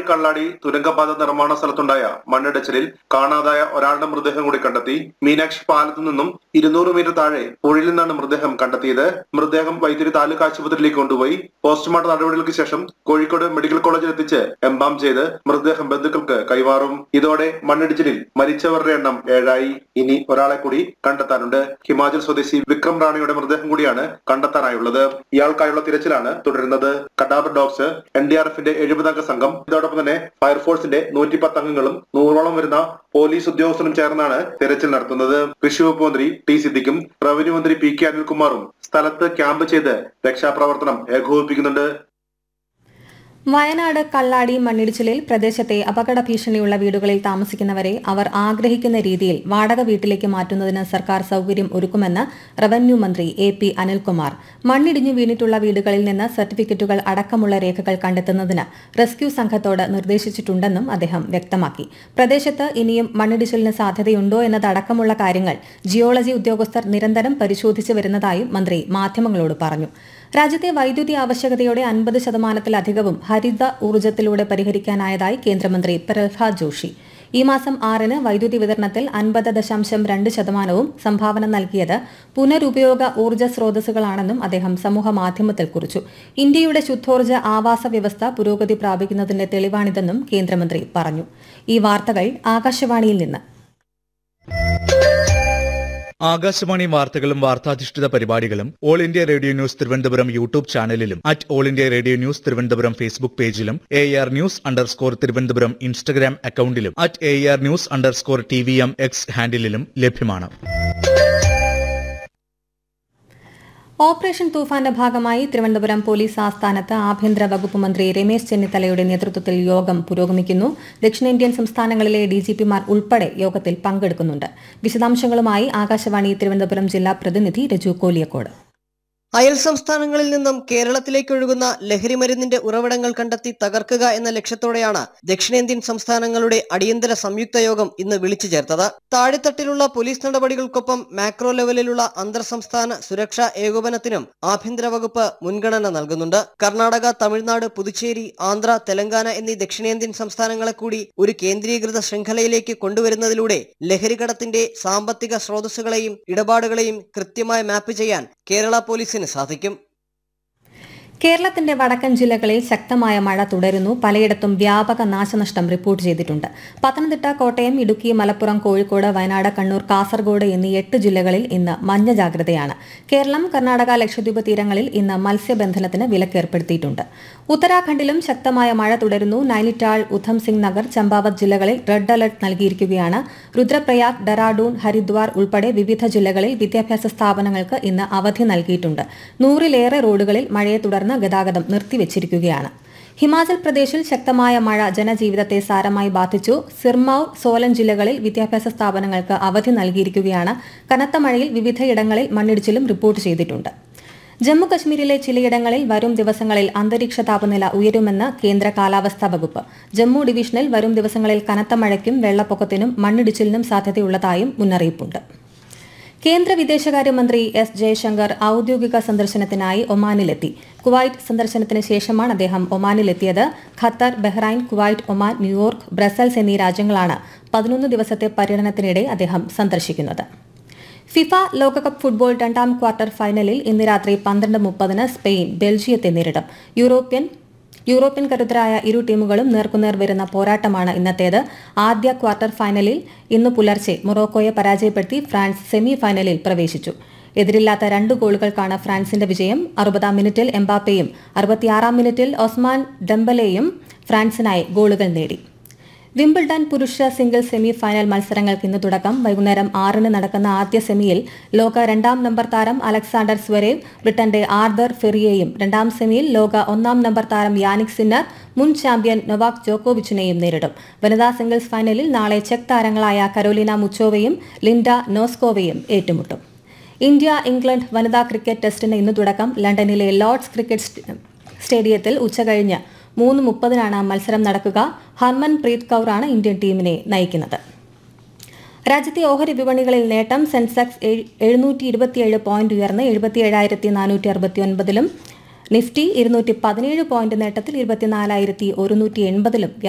കള്ളാടി കള്ളാടി തുരങ്കപാത നിർമ്മാണ സ്ഥലത്തുണ്ടായ മണ്ണിടിച്ചിലിൽ കാണാതായ ഒരാളുടെ മൃതദേഹം കൂടി കണ്ടെത്തി മീനാക്ഷി പാലത്തു നിന്നും ഇരുന്നൂറ് മീറ്റർ താഴെ പുഴയിൽ നിന്നാണ് മൃതദേഹം കണ്ടെത്തിയത് മൃതദേഹം വൈദ്യുതി താലൂക്ക് ആശുപത്രിയിലേക്ക് കൊണ്ടുപോയി പോസ്റ്റ്മോർട്ടം നടപടികൾക്ക് ശേഷം കോഴിക്കോട് മെഡിക്കൽ കോളേജിൽ എത്തിച്ച് എംബാം ചെയ്ത് മൃതദേഹം ബന്ധുക്കൾക്ക് കൈമാറും ഇതോടെ മണ്ണിടിച്ചിലിൽ മരിച്ചവരുടെ എണ്ണം ഏഴായി ഇനി ഒരാളെ കൂടി കണ്ടെത്താനുണ്ട് ഹിമാചൽ സ്വദേശി വിക്രം റാണിയുടെ മൃതദേഹം കൂടിയാണ് കണ്ടെത്താനായുള്ളത് ഇയാൾക്കായുള്ള തിരച്ചിലാണ് തുടരുന്നത് cadaver dogs N D R എഫിന്റെ എഴുപതംഗ സംഘം ഇതോടൊപ്പം തന്നെ ഫയർഫോഴ്സിന്റെ നൂറ്റിപ്പത്ത് അംഗങ്ങളും നൂറോളം വരുന്ന പോലീസ് ഉദ്യോഗസ്ഥരും ചേർന്നാണ് തിരച്ചിൽ നടത്തുന്നത് കൃഷി വകുപ്പ് മന്ത്രി ടി സിദ്ദിഖും റവന്യൂ മന്ത്രി പി കെ അനിൽകുമാറും സ്ഥലത്ത് ക്യാമ്പ് ചെയ്ത് രക്ഷാപ്രവർത്തനം ഏകോപിപ്പിക്കുന്നുണ്ട് വയനാട് കള്ളാടി മണ്ണിടിച്ചിലിൽ പ്രദേശത്തെ അപകട ഭീഷണിയുള്ള വീടുകളിൽ താമസിക്കുന്നവരെ അവർ ആഗ്രഹിക്കുന്ന രീതിയിൽ വാടക വീട്ടിലേക്ക് മാറ്റുന്നതിന് സർക്കാർ സൌകര്യം ഒരുക്കുമെന്ന് റവന്യൂ മന്ത്രി എ പി അനിൽകുമാർ മണ്ണിടിഞ്ഞു വീണിട്ടുള്ള വീടുകളിൽ നിന്ന് സർട്ടിഫിക്കറ്റുകൾ അടക്കമുള്ള രേഖകൾ കണ്ടെത്തുന്നതിന് റെസ്ക്യൂ സംഘത്തോട് നിർദ്ദേശിച്ചിട്ടുണ്ടെന്നും അദ്ദേഹം വ്യക്തമാക്കി പ്രദേശത്ത് ഇനിയും മണ്ണിടിച്ചിലിന് സാധ്യതയുണ്ടോ എന്നതടക്കമുള്ള കാര്യങ്ങൾ ജിയോളജി ഉദ്യോഗസ്ഥർ നിരന്തരം പരിശോധിച്ചു വരുന്നതായും മന്ത്രി മാധ്യമങ്ങളോട് പറഞ്ഞു രാജ്യത്തെ വൈദ്യുതി ആവശ്യകതയുടെ അൻപത് ശതമാനത്തിലധികവും ഹരിത ഊർജ്ജത്തിലൂടെ പരിഹരിക്കാനായതായി കേന്ദ്രമന്ത്രി പ്രഹ്ലാദ് ജോഷി ഈ മാസം ആറിന് വൈദ്യുതി വിതരണത്തിൽ അൻപത് ദശാംശം രണ്ട് ശതമാനവും സംഭാവന നൽകിയത് പുനരുപയോഗ ഊർജ്ജ സ്രോതസ്സുകളാണെന്നും അദ്ദേഹം സമൂഹ മാധ്യമത്തിൽ കുറിച്ചു ഇന്ത്യയുടെ ശുദ്ധോർജ്ജ ആവാസ വ്യവസ്ഥ പുരോഗതി പ്രാപിക്കുന്നതിന്റെ തെളിവാണിതെന്നും കേന്ദ്രമന്ത്രി പറഞ്ഞു ഈ വാർത്തകൾ ആകാശവാണിയിൽ നിന്ന് ആകാശവാണി വാർത്തകളും വാർത്താധിഷ്ഠിത പരിപാടികളും All India Radio news Thiruvananthapuram YouTube ചാനലിലും at All India Radio news Thiruvananthapuram Facebook പേജിലും A R news underscore Thiruvananthapuram Instagram അക്കൌണ്ടിലും at A R news underscore T V M X ഹാൻഡിലും ലഭ്യമാണ് ഓപ്പറേഷൻ തൂഫാന്റെ ഭാഗമായി തിരുവനന്തപുരം പോലീസ് ആസ്ഥാനത്ത് ആഭ്യന്തര വകുപ്പ് മന്ത്രി രമേശ് ചെന്നിത്തലയുടെ നേതൃത്വത്തിൽ യോഗം പുരോഗമിക്കുന്നു ദക്ഷിണേന്ത്യൻ സംസ്ഥാനങ്ങളിലെ ഡിജിപിമാർ ഉൾപ്പെടെ യോഗത്തിൽ പങ്കെടുക്കുന്നുണ്ട് വിശദാംശങ്ങളുമായി ആകാശവാണി തിരുവനന്തപുരം ജില്ലാ പ്രതിനിധി രജു കോലിയക്കോട് അയൽ സംസ്ഥാനങ്ങളിൽ നിന്നും കേരളത്തിലേക്ക് ഒഴുകുന്ന ലഹരിമരുന്നിന്റെ ഉറവിടങ്ങൾ കണ്ടെത്തി തകർക്കുക എന്ന ലക്ഷ്യത്തോടെയാണ് ദക്ഷിണേന്ത്യൻ സംസ്ഥാനങ്ങളുടെ അടിയന്തര സംയുക്ത യോഗം ഇന്ന് വിളിച്ചു ചേർത്തത് താഴെത്തട്ടിലുള്ള പോലീസ് നടപടികൾക്കൊപ്പം മാക്രോ ലെവലിലുള്ള അന്തർ സംസ്ഥാന സുരക്ഷാ ഏകോപനത്തിനും ആഭ്യന്തര വകുപ്പ് മുൻഗണന നൽകുന്നുണ്ട് കർണാടക തമിഴ്നാട് പുതുച്ചേരി ആന്ധ്ര തെലങ്കാന എന്നീ ദക്ഷിണേന്ത്യൻ സംസ്ഥാനങ്ങളെ കൂടി ഒരു കേന്ദ്രീകൃത ശൃംഖലയിലേക്ക് കൊണ്ടുവരുന്നതിലൂടെ ലഹരികടത്തിന്റെ സാമ്പത്തിക സ്രോതസ്സുകളെയും ഇടപാടുകളെയും കൃത്യമായി മാപ്പ് ചെയ്യാൻ കേരള പോലീസിന് സാധിക്കും കേരളത്തിന്റെ വടക്കൻ ജില്ലകളിൽ ശക്തമായ മഴ തുടരുന്നു പലയിടത്തും വ്യാപക നാശനഷ്ടം റിപ്പോർട്ട് ചെയ്തിട്ടുണ്ട് പത്തനംതിട്ട കോട്ടയം ഇടുക്കി മലപ്പുറം കോഴിക്കോട് വയനാട് കണ്ണൂർ കാസർഗോഡ് എന്നീ എട്ട് ജില്ലകളിൽ ഇന്ന് മഞ്ഞ ജാഗ്രതയാണ് കേരളം കർണാടക ലക്ഷദ്വീപ് തീരങ്ങളിൽ ഇന്ന് മത്സ്യബന്ധനത്തിന് വിലക്കേർപ്പെടുത്തിയിട്ടുണ്ട് ഉത്തരാഖണ്ഡിലും ശക്തമായ മഴ തുടരുന്നു നൈനിറ്റാൾ ഉധം സിംഗ് നഗർ ചമ്പാവത് ജില്ലകളിൽ റെഡ് അലർട്ട് നൽകിയിരിക്കുകയാണ് രുദ്രപ്രയാഗ് ഡെറാഡൂൺ ഹരിദ്വാർ ഉൾപ്പെടെ വിവിധ ജില്ലകളിൽ വിദ്യാഭ്യാസ സ്ഥാപനങ്ങൾക്ക് ഇന്ന് അവധി നൽകിയിട്ടുണ്ട് നൂറിലേറെ റോഡുകളിൽ മഴയെ തുടർന്ന് ഗതാഗതം നിർത്തിവച്ചിരിക്കുകയാണ് ഹിമാചൽ പ്രദേശിൽ ശക്തമായ മഴ ജനജീവിതത്തെ സാരമായി ബാധിച്ചു സിർമൌർ സോലൻ ജില്ലകളിൽ വിദ്യാഭ്യാസ സ്ഥാപനങ്ങൾക്ക് അവധി നൽകിയിരിക്കുകയാണ് കനത്ത മഴയിൽ വിവിധയിടങ്ങളിൽ മണ്ണിടിച്ചിലും റിപ്പോർട്ട് ചെയ്തിട്ടുണ്ട് ജമ്മു കശ്മീരിലെ ചിലയിടങ്ങളിൽ വരും ദിവസങ്ങളിൽ അന്തരീക്ഷ താപനില ഉയരുമെന്ന് കേന്ദ്ര കാലാവസ്ഥാ വകുപ്പ് ജമ്മു ഡിവിഷനിൽ വരും ദിവസങ്ങളിൽ കനത്ത മഴയ്ക്കും വെള്ളപ്പൊക്കത്തിനും മണ്ണിടിച്ചിലിനും സാധ്യതയുള്ളതായും മുന്നറിയിപ്പുണ്ട് കേന്ദ്ര വിദേശകാര്യമന്ത്രി എസ് ജയശങ്കർ ഔദ്യോഗിക സന്ദർശനത്തിനായി ഒമാനിലെത്തി കുവൈറ്റ് സന്ദർശനത്തിന് ശേഷമാണ് അദ്ദേഹം ഒമാനിലെത്തിയത് Qatar Bahrain Kuwait Oman New York Brussels എന്നീ രാജ്യങ്ങളാണ് പതിനൊന്ന് ദിവസത്തെ പര്യടനത്തിനിടെ അദ്ദേഹം സന്ദർശിക്കുന്നത് ഫിഫ ലോകകപ്പ് ഫുട്ബോൾ രണ്ടാം ക്വാർട്ടർ ഫൈനലിൽ ഇന്ന് രാത്രി പന്ത്രണ്ട് മുപ്പതിന് സ്പെയിൻ ബെൽജിയത്തെ നേരിടും യൂറോപ്യൻ യൂറോപ്യൻ കരുത്തരായ ഇരു ടീമുകളും നേർക്കുനേർ വരുന്ന പോരാട്ടമാണ് ഇന്നത്തേത് ആദ്യ ക്വാർട്ടർ ഫൈനലിൽ ഇന്ന് പുലർച്ചെ മൊറോക്കോയെ പരാജയപ്പെടുത്തി ഫ്രാൻസ് സെമി ഫൈനലിൽ പ്രവേശിച്ചു എതിരില്ലാത്ത രണ്ട് ഗോളുകൾക്കാണ് ഫ്രാൻസിന്റെ വിജയം അറുപതാം മിനിറ്റിൽ എംബാപ്പയും അറുപത്തിയാറാം മിനിറ്റിൽ ഒസ്മാൻ ഡെംബലെയും ഫ്രാൻസിനായി ഗോളുകൾ നേടി വിംബിൾഡൺ പുരുഷ സിംഗിൾ സെമി ഫൈനൽ മത്സരങ്ങൾക്ക് ഇന്ന് തുടക്കം വൈകുന്നേരം ആറിന് നടക്കുന്ന ആദ്യ സെമിയിൽ ലോക രണ്ടാം നമ്പർ താരം അലക്സാണ്ടർ സ്വരേവ് ബ്രിട്ടന്റെ ആർദർ ഫെറിയെയും രണ്ടാം സെമിയിൽ ലോക ഒന്നാം നമ്പർ താരം യാനിക് സിന്നർ മുൻ ചാമ്പ്യൻ നൊവാക് ജോക്കോവിച്ചിനെയും നേരിടും വനിതാ സിംഗിൾസ് ഫൈനലിൽ നാളെ ചെക്ക് താരങ്ങളായ കരോലിന മുച്ചോവയും ലിൻഡ നോസ്കോവയും ഏറ്റുമുട്ടും ഇന്ത്യ ഇംഗ്ലണ്ട് വനിതാ ക്രിക്കറ്റ് ടെസ്റ്റിന് ഇന്ന് തുടക്കം ലണ്ടനിലെ ലോർഡ്സ് ക്രിക്കറ്റ് സ്റ്റേഡിയത്തിൽ ഉച്ചകഴിഞ്ഞ് മൂന്ന് മുപ്പതിനാണ് മത്സരം നടക്കുക ഹർമൻ പ്രീത് കൌറാണ് ഇന്ത്യൻ ടീമിനെ നയിക്കുന്നത് രാജ്യത്തെ ഓഹരി വിപണികളിൽ നേട്ടം സെൻസെക്സ് എഴുന്നൂറ്റി ഇരുപത്തിയേഴ് പോയിന്റ് ഉയർന്ന് എഴുപത്തിയേഴായിരത്തി നാനൂറ്റി അറുപത്തി ഒൻപതിലും നിഫ്റ്റി ഇരുന്നൂറ്റി പതിനേഴ് പോയിന്റ് നേട്ടത്തിൽ ഇരുപത്തിനാലായിരത്തി ഒരുന്നൂറ്റി എൺപതിലും